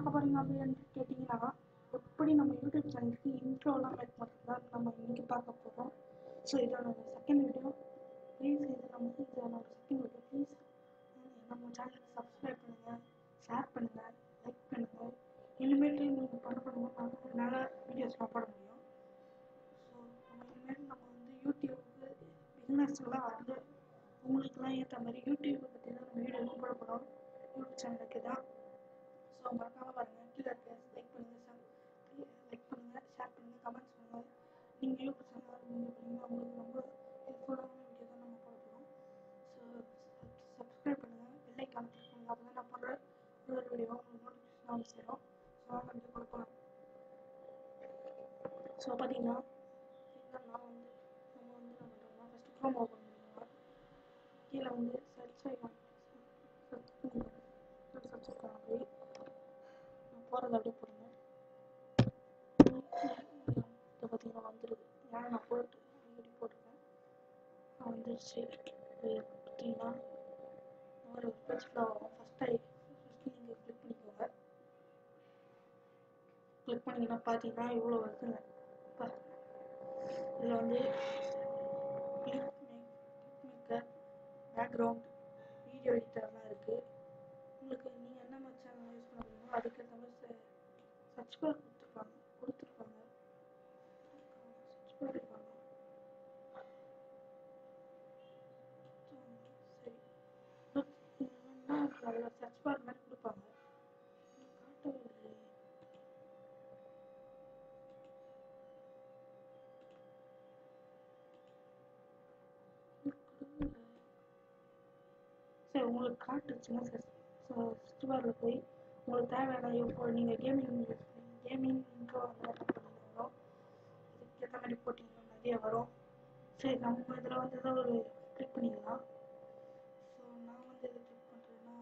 பார்க்க போறீங்க அப்படின்னு கேட்டிங்கன்னா எப்படி நம்ம யூடியூப் சேனலுக்கு இன்ட்ரோலாம் மேக் பண்ணுறது தான் நம்ம இன்னைக்கு பார்க்க போகிறோம் ஸோ இதோட செகண்ட் வீடியோ ப்ளீஸ் இது நம்ம இதோட செகண்ட் வீடியோ ப்ளீஸ் நம்ம சேனலுக்கு சப்ஸ்கிரைப் பண்ணுங்கள் ஷேர் பண்ணுங்கள் லைக் பண்ணுங்கள் இனிமேட்டு நீங்கள் பண்ண பண்ணுவோம் என்னால் வீடியோஸ்லாம் போட முடியும் ஸோ நம்ம இனிமேல் நம்ம வந்து யூடியூப்க்கு பிகினர்ஸ்லாம் வந்து உங்களுக்குலாம் ஏற்ற மாதிரி யூடியூப்பை பற்றி தான் நம்ம வீடியோலாம் போட போகிறோம் யூடியூப் சேனலுக்கு தான் ஸோ மறக்காமல் பாருங்கள் கீழே இருக்க லைக் பண்ணுங்கள் லைக் பண்ணுங்கள் ஷேர் பண்ணுங்கள் கமெண்ட்ஸ் பண்ணுங்கள் நீங்கள் யூடியூப் சேனல் நீங்கள் பண்ணீங்கன்னா உங்களுக்கு ரொம்ப ஹெல்ப்ஃபுல்லான வீடியோ தான் நம்ம போட போகிறோம் ஸோ சப்ஸ்கிரைப் பண்ணுங்கள் பெல்லை கிளிக் பண்ணுங்கள் அப்போ தான் நான் போடுற ஒரு ஒரு வீடியோ உங்களுக்கு நோட்டிஃபிகேஷன் வந்து சேரும் ஸோ வாங்க வீடியோ கொடுக்கலாம் ஸோ பார்த்தீங்கன்னா நான் வந்து நம்ம வந்து என்ன பண்ணுறோம்னா ஃபஸ்ட்டு க்ரோம் ஓப்பன் பண்ணிக்கலாம் கீழே வந்து சர்ச் ஐக்கான் சர்ச் பண்ணிக்கலாம் சர்ச் ஐக்கான் போய் நான் போகிறது அப்படியே போடுங்க இதை பார்த்தீங்கன்னா வந்துடுது ஏன்னா நான் போட்டு ஆல்ரெடி போட்டிருக்கேன் நான் வந்துருச்சு பார்த்தீங்கன்னா இந்த மாதிரி ஒரு பேஜ் ஃபுல்லாக வரும் ஃபஸ்ட் ஐ ஃபஸ்ட்டு நீங்கள் கிளிக் பண்ணிக்கோங்க கிளிக் பண்ணிங்கன்னா பார்த்தீங்கன்னா இவ்வளோ வருதுங்க அப்பா இதில் வந்து கிளிக் மேக்கர் பேக்ரவுண்ட் வீடியோ எடிட்டர்லாம் இருக்குது உங்களுக்கு நீங்கள் என்ன மாதிரி சேனல் யூஸ் பண்ண முடியுமோ அதுக்கேற்ற மாதிரி சப்ஸ்கிரைப் கொடுத்துருப்பாங்க கொடுத்துருப்பாங்க சப்ஸ்கிரைப் இருப்பாங்க சரி அதில் சர்ச் பார் மாதிரி கொடுப்பாங்க காட்டவே இல்லையே சரி உங்களுக்கு காட்டுச்சுன்னா சார் ஸோ ஃபஸ்ட் பாரில் போய் உங்களுக்கு தேவையான இப்போ நீங்கள் கேமிங் கேமிங் இன்ட்ரோ அந்த மாதிரி பண்ணிங்கன்னா வரும் அதுக்கேற்ற மாதிரி போட்டிங்கன்னா நிறைய வரும் சரி நம்ம இதில் வந்து ஏதோ ஒரு கிளிக் பண்ணிக்கலாம் ஸோ நான் வந்து எதை கிளிக் பண்ணுறேன்னா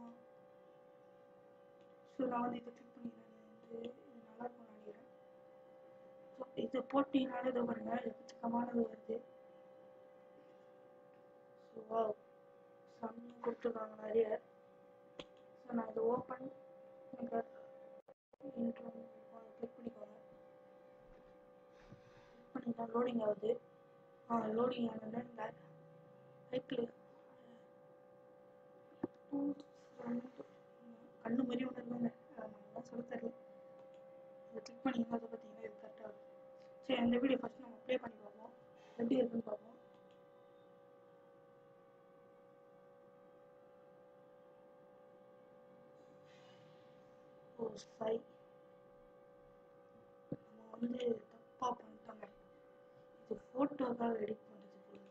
ஸோ நான் வந்து இதை கிளிக் பண்ணிக்கிறேன் வந்து இது நல்லா இருக்கும்னு நினைக்கிறேன் ஸோ இது போட்டிங்கனாலே இதை பாருங்க எக்கச்சக்கமானது வருது ஸோ வா செம்மையாக கொடுத்துருக்காங்க நிறைய ஸோ நான் இதை ஓப்பன் எனக்கு இன்ட்ரோ கிளிக் பண்ணிக்கோங்க கிளிக் பண்ணிட்டா லோடிங் ஆகுது ஆ லோடிங் ஆனோடனே இந்த ரைட்டில் கண்ணு மாதிரி ஒன்று இருக்குங்க நல்லா சொல்ல தெரியல அதை கிளிக் பண்ணிங்கன்னா அதை பார்த்தீங்கன்னா இது கரெக்டாக இருக்கும் சரி அந்த வீடியோ ஃபஸ்ட் நம்ம ப்ளே பண்ணி பார்ப்போம் எப்படி இருக்குன்னு பார்ப்போம் ஓ சை நம்ம வந்து தப்பாக பண்ணிட்டோங்க இது ஃபோட்டோக்காக எடிட் பண்ணுறது போல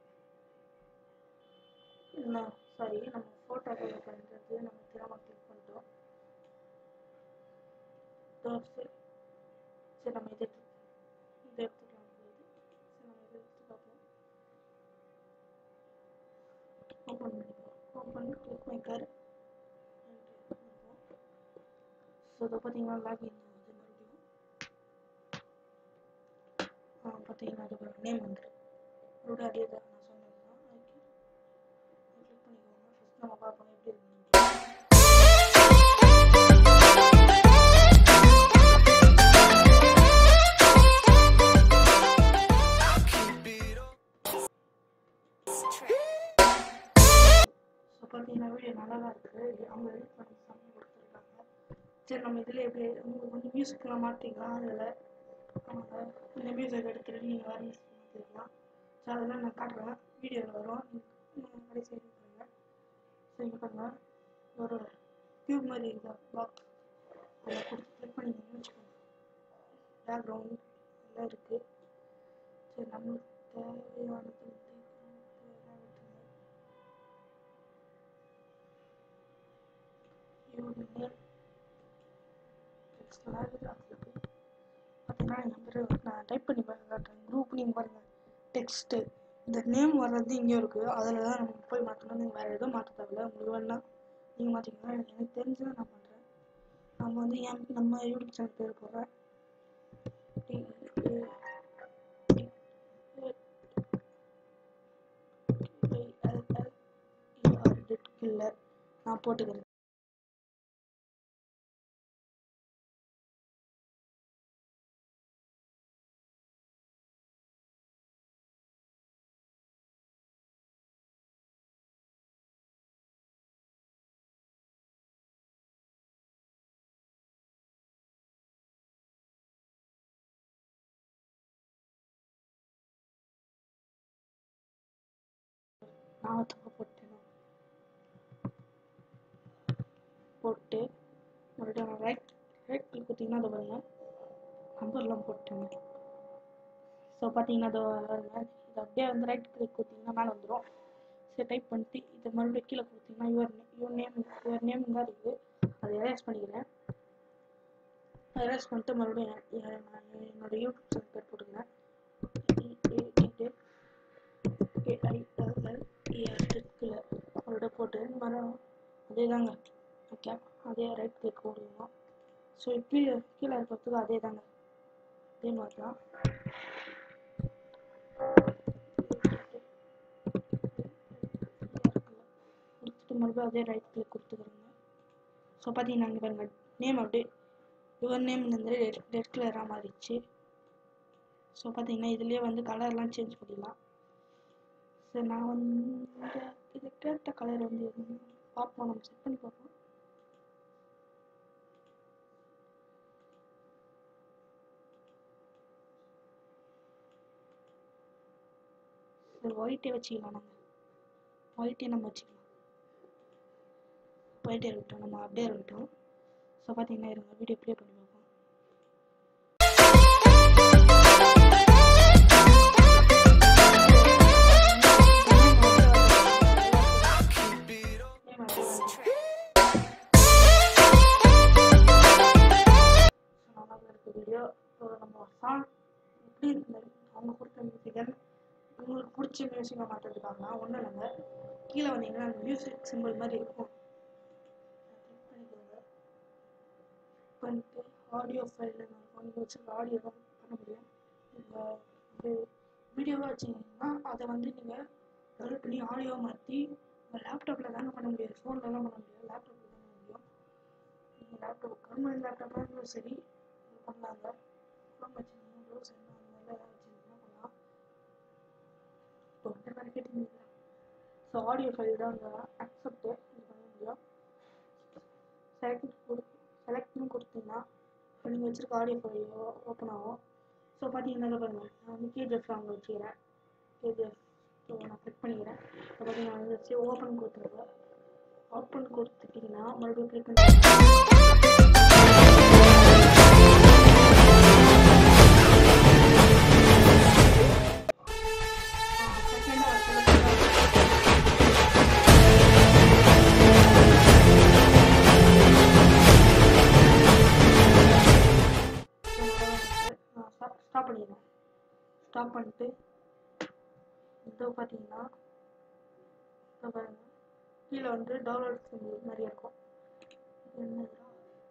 இல்லை சாரி நம்ம ஃபோட்டோக்காக பண்ணுறது நம்ம திறமை கிளிக் பண்ணிட்டோம் சரி சரி நம்ம இதை இதை எடுத்துக்கலாம் போகுது சரி நம்ம இதை எடுத்து பார்ப்போம் ஓப்பன் பண்ணிப்போம் ஓப்பன் கிளிக் மேக்கர் ஸோ இதை பார்த்தீங்கன்னா லாகின் ஆகுது மறுபடியும் ஆ பார்த்தீங்கன்னா அதுக்கு நேம் வந்துடும் மறுபடியும் அதே தான் நான் சொன்னது தான் அதுக்கு கிளிக் பண்ணிக்கோங்க ஃபஸ்ட் நம்ம பார்ப்போம் எப்படி இருக்குன்னு ஸோ பார்த்தீங்கன்னா வீடியோ நல்லா தான் இருக்குது அவங்க எடிட் பண்ணி செம்ம கொடுத்துருக்காங்க சரி நம்ம இதில் எப்படி உங்களுக்கு வந்து மியூசிக்லாம் மாற்றிக்கலாம் அதில் அவங்க இந்த மியூசிக் எடுத்துகிட்டு நீங்கள் வேறு மியூசிக் மாற்றிக்கலாம் ஸோ அதெல்லாம் நான் காட்டுறேன் வீடியோவில் வரும் நீங்கள் கடைசி வரைக்கும் பாருங்கள் ஸோ இங்கே பாருங்கள் ஒரு டியூப் மாதிரி இருக்கா பாக்ஸ் அதை கொடுத்து கிளிக் பண்ணிங்கன்னு வச்சுக்கோங்க பேக்ரவுண்ட் எல்லாம் இருக்குது சரி நம்மளுக்கு தேவையானது வந்து இதெல்லாம் விட்டுருங்க யூனியன் டெக்ஸ்ட்லாம் இருக்குது அதில் போய் பார்த்தீங்கன்னா நம்பர் நான் டைப் பண்ணி பாருங்க காட்டுறேன் குரூப் நீங்கள் பாருங்கள் டெக்ஸ்ட்டு இந்த நேம் வர்றது இங்கே இருக்குது அதில் தான் நம்ம போய் மாற்றணும் நீங்கள் வேறு எதுவும் மாற்ற தேவையில்ல உங்களுக்கு வேணா நீங்கள் மாற்றிக்கலாம் எனக்கு எனக்கு தெரிஞ்சு தான் நான் பண்ணுறேன் நம்ம வந்து என் நம்ம யூடியூப் சேனல் பேர் போடுறேன் இல்லை நான் போட்டுக்கிறேன் நான் தப்பா போட்டேன் போட்டு மறுபடியும் ரைட் ரைட் கிளிக் கொடுத்தீங்கன்னா அதை பாருங்க நம்பர்லாம் போட்டேங்க ஸோ பார்த்தீங்கன்னா அதை பாருங்க இது அப்படியே வந்து ரைட் கிளிக் கொடுத்தீங்கன்னா மேலே வந்துடும் சரி டைப் பண்ணிட்டு இதை மறுபடியும் கீழே கொடுத்தீங்கன்னா your your name your name தான் இருக்குது அதை எரேஸ் பண்ணிக்கிறேன் எரேஸ் பண்ணிட்டு மறுபடியும் என்- என்- நான் என்னோட யூடியூப் சேனல் பேர் போட்டுக்கிறேன் ஏஐஎல்எல்இஆர்டிக்கில் மறுபடியும் போட்டு மரம் அதே தாங்க ஓகே அதே ரைட் கிளிக் கொடுக்கணும் ஸோ கீழே கீழே இருக்கிறதுக்கு அதே தாங்க அதே மாதிரி தான் கொடுத்துட்டு மறுபடியும் அதே ரைட் கிளிக் கொடுத்துக்கிறோங்க ஸோ பார்த்தீங்கன்னா இங்கே பாருங்க நேம் அப்படியே யுவர் நேம் வந்து ரெட் ரெட் கலராக மாறிடுச்சு ஸோ பார்த்தீங்கன்னா இதுலேயே வந்து கலர்லாம் சேஞ்ச் பண்ணிடலாம் சரி நான் வந்து இது கேட்ட கலர் வந்து எதுன்னு பார்ப்போம் நம்ம செட் பண்ணி பார்ப்போம் சரி ஒயிட்டே வச்சுக்கலாம் நம்ம ஒயிட்டே நம்ம வச்சுக்கலாம் ஒயிட்டே இருக்கட்டும் நம்ம அப்படியே இருக்கட்டும் ஸோ பார்த்தீங்கன்னா இருங்க வீடியோ ப்ளே பண்ணி பார்ப்போம் வீடியோ நம்ம சாங் எப்படி இருந்தது அவங்க கொடுத்த மியூசிக்கல் உங்களுக்கு பிடிச்ச மியூசிக்கை மாற்றுறதுக்காக ஒன்றும் இல்லைங்க கீழே வந்தீங்கன்னா அந்த மியூசிக் சிம்பிள் மாதிரி இருக்கும் கிளிக் பண்ணிக்கோங்க பண்ணிட்டு ஆடியோ ஃபைல் நீங்கள் வச்சுருக்க ஆடியோ தான் பண்ண முடியும் நீங்கள் வந்து வீடியோவாக வச்சிங்கன்னா அதை வந்து நீங்கள் டெவலப் பண்ணி ஆடியோவாக மாற்றி உங்கள் லேப்டாப்பில் தானே பண்ண முடியாது ஃபோன்லலாம் பண்ண முடியாது லேப்டாப்பில் தான் பண்ண முடியும் நீங்கள் லேப்டாப் கவர்மெண்ட் லேப்டாப்பாக இருந்தாலும் சரி இது பண்ணலாங்க ஃபோன் வச்சுருந்தீங்க ப்ரௌசர் அந்த மாதிரிலாம் ஏதாவது வச்சுருந்தீங்கன்னா பண்ணலாம் இப்போ வந்து மாதிரி கேட்டிருந்தீங்களா ஸோ ஆடியோ ஃபைல் தான் அங்கே அக்செப்ட்டு இது பண்ண முடியும் செலக்ட் கொடு செலக்ட்னு கொடுத்தீங்கன்னா இப்போ நீங்கள் வச்சுருக்க ஆடியோ ஃபைல் ஓப்பன் ஆகும் ஸோ பார்த்தீங்கன்னா இதை பாருங்க நான் வந்து கேஜிஎஃப் அங்கே வச்சுக்கிறேன் கேஜிஎஃப் ஸோ நான் கிளிக் பண்ணிக்கிறேன் இப்போ பார்த்தீங்கன்னா வந்து வச்சு ஓப்பன் கொடுத்துருங்க ஓப்பன் கொடுத்துட்டிங்கன்னா மறுபடியும் கிளிக் பண்ணி செகண்டாக சொல்லுங்கள் ஸ்டாப் பண்ணிடுறேன் ஸ்டாப் பண்ணிட்டு இதோ பார்த்தீங்கன்னா இதோ பாருங்க கீழே வந்து டவுன்லோட் சிம்பிள் மாதிரி இருக்கும் இது என்னதுடா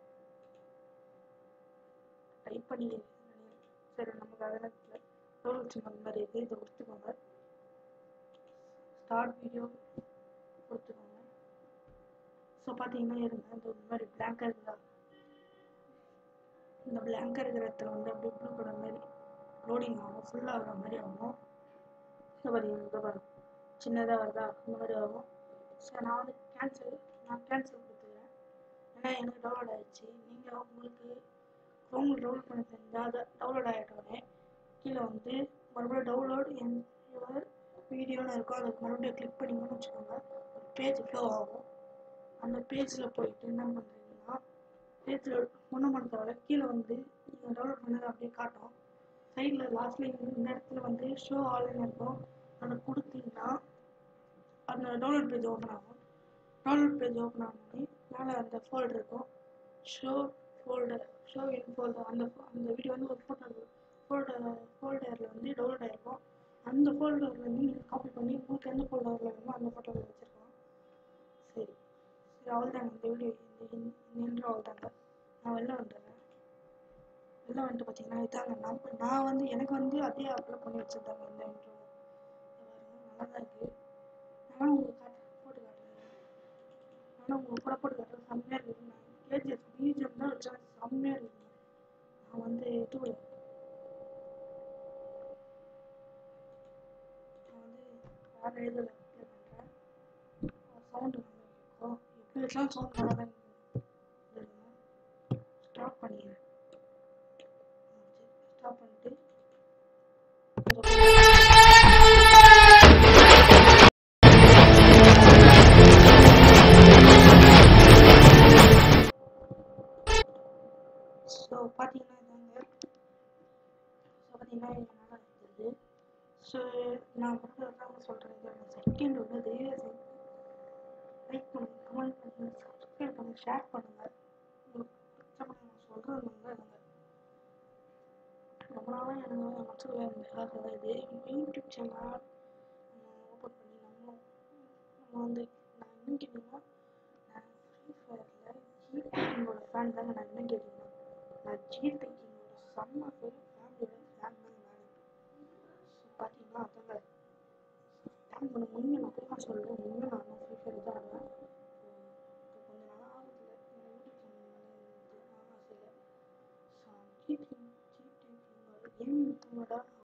டைப் பண்ணி சரி நமக்கு அதெல்லாம் இல்லை டவுன்லோட் சிம்பிள் மாதிரி இருக்குது இதை கொடுத்துக்கோங்க ஸ்டார்ட் வீடியோ கொடுத்துக்கோங்க ஸோ பார்த்தீங்கன்னா இருங்க இந்த இந்த மாதிரி பிளாங்காக இருக்குதா இந்த பிளாங்காக இருக்கிற இடத்துல வந்து அப்படியே ப்ளூ கலர் மாதிரி லோடிங் ஆகும் ஃபுல்லாக ஆகிற மாதிரி ஆகும் இந்த பாருங்க இந்த பாருங்க சின்னதாக வருதா இந்த மாதிரி ஆகும் ஸோ நான் வந்து கேன்சல் நான் கேன்சல் கொடுத்துக்கிறேன் ஏன்னா எனக்கு டவுன்லோட் ஆயிடுச்சு நீங்கள் உங்களுக்கு க்ரோமில் டவுன்லோட் பண்ண தெரிஞ்சால் அதை டவுன்லோட் ஆகிட்டோடனே கீழே வந்து மறுபடியும் டவுன்லோட் என் யுவர் வீடியோன்னு இருக்கும் அதை மறுபடியும் கிளிக் பண்ணிங்கன்னு வச்சுக்கோங்க ஒரு பேஜ் ஃப்ளோ ஆகும் அந்த பேஜில் போயிட்டு என்ன பண்ணுறீங்கன்னா பேஜில் ஒன்றும் பண்ண தேவையில்ல கீழே வந்து நீங்கள் டவுன்லோட் பண்ணதை அப்படியே காட்டும் சைடில் லாஸ்ட்ல இந்த இடத்துல வந்து ஷோ ஆல்னு இருக்கும் அதை கொடுத்தீங்கன்னா அந்த டவுன்லோட் பேஜ் ஓப்பன் ஆகும் டவுன்லோட் பேஜ் ஓப்பன் ஆனோடனே மேலே அந்த ஃபோல்டர் இருக்கும் show folder show in folder அந்த அந்த வீடியோ வந்து ஒரு ஃபோட்டோ ஃபோல்டர் ஃபோல்டரில் வந்து டவுன்லோட் ஆகிருக்கும் அந்த ஃபோல்டரில் வந்து நீங்கள் காப்பி பண்ணி உங்களுக்கு எந்த ஃபோல்டரில் வேணுமோ அந்த ஃபோட்டோவில் வச்சுருக்கலாம் சரி சரி அவ்வளோதாங்க இந்த வீடியோ இந்த இந்த இன்ட்ரோ அவ்வளோதாங்க நான் வெளில வந்துடுறேன் வெளில வந்துட்டு பார்த்தீங்கன்னா இதாங்க நம்ம நான் வந்து எனக்கு வந்து அதே அப்லோட் பண்ணி வச்சுருந்தாங்க இந்த இன்ட்ரோ நல்லா தான் இருக்குது நானும் உங்களுக்கு காட்டுறேன் போட்டு காட்டுறேன் நானும் உங்களுக்கு கூட போட்டு காட்டுறேன் செம்மையாக இருக்குது நான் கேஜிஎஃப் பிஜிஎம் தான் வச்சேன் செம்மையாக இருக்குது நான் வந்து இது நான் வந்து வேறு இதில் அப்ளை பண்ணுறேன் சவுண்டு நல்லா இருக்கும் எப்படி வச்சாலும் சவுண்ட் நல்லா தான் ஸ்டாப் பண்ணிடுறேன் ஸ்டாப் பண்ணிட்டு இதோ தான் என்னால் இருந்தது ஸோ நான் வந்து அதான் சொல்கிறேன் இதோட செகண்ட் வந்து தயவு செய்து லைக் பண்ணுங்க கமெண்ட் பண்ணுங்க சப்ஸ்கிரைப் பண்ணுங்க ஷேர் பண்ணுங்க உங்களுக்கு பிடிச்சவங்க நான் சொல்கிறது வந்து இருங்க ரொம்ப நாளாக எனக்கு என் மனசில் இருந்த இது யூடியூப் சேனல் ஓப்பன் பண்ணி நம்ம நம்ம வந்து நான் இன்னும் கேட்டிங்கன்னா நான் ஃப்ரீ ஃபயரில் ஜிடிங்களோட ஃபேன் தாங்க நான் இன்னும் கேட்டிங்கன்னா நான் ஜிடிங்களோட செம்ம பேர் ஃபேமிலியோட ஃபேன் தாங்க நான் ஸோ பார்த்தீங்கன்னா அதாங்க ஃபேன் பண்ண உண்மை நான் போய் நான் சொல்லுவேன் உண்மை நான் ஃப்ரீ ஃபயர் தான் ஆடுவேன் இப்போ கொஞ்ச நாளாக ஆகுதில்ல இந்த யூடியூப் சேனல் ஆகாசில்லை ஸோ ஜிடி ஜிடி கேமிங்கோட